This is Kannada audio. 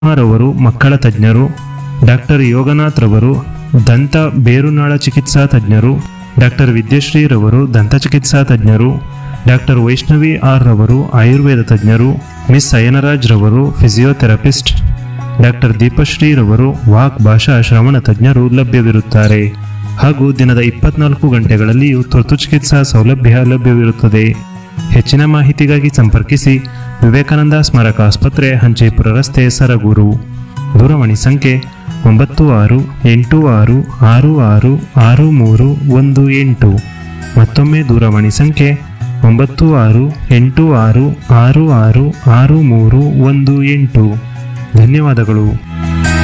ರವರು ಮಕ್ಕಳ ತಜ್ಞರು ಡಾಕ್ಟರ್ ಯೋಗನಾಥ್ ರವರು ದಂತ ಬೇರುನಾಳ ಚಿಕಿತ್ಸಾ ತಜ್ಞರು ಡಾಕ್ಟರ್ ವಿದ್ಯಶ್ರೀ ರವರು ದಂತ ಚಿಕಿತ್ಸಾ ತಜ್ಞರು ಡಾಕ್ಟರ್ ವೈಷ್ಣವಿ ಆರ್ ರವರು ಆಯುರ್ವೇದ ತಜ್ಞರು ಮಿಸ್ ಅಯನರಾಜ್ ರವರು ಫಿಸಿಯೋಥೆರಪಿಸ್ಟ್ ಡಾಕ್ಟರ್ ದೀಪಶ್ರೀ ರವರು ವಾಕ್ ಭಾಷಾ ಶ್ರವಣ ತಜ್ಞರು ಲಭ್ಯವಿರುತ್ತಾರೆ ಹಾಗೂ ದಿನದ ಇಪ್ಪತ್ನಾಲ್ಕು ಗಂಟೆಗಳಲ್ಲಿಯೂ ತುರ್ತು ಚಿಕಿತ್ಸಾ ಸೌಲಭ್ಯ ಲಭ್ಯವಿರುತ್ತದೆ ಹೆಚ್ಚಿನ ಮಾಹಿತಿಗಾಗಿ ಸಂಪರ್ಕಿಸಿ ವಿವೇಕಾನಂದ ಸ್ಮಾರಕ ಆಸ್ಪತ್ರೆ ಹಂಚೇಪುರ ರಸ್ತೆ ಸರಗೂರು ದೂರವಾಣಿ ಸಂಖ್ಯೆ ಒಂಬತ್ತು ಆರು ಎಂಟು ಆರು ಆರು ಆರು ಆರು ಮೂರು ಒಂದು ಎಂಟು ಮತ್ತೊಮ್ಮೆ ದೂರವಾಣಿ ಸಂಖ್ಯೆ ಒಂಬತ್ತು ಆರು ಎಂಟು ಆರು ಆರು ಆರು ಆರು ಮೂರು ಒಂದು ಎಂಟು ಧನ್ಯವಾದಗಳು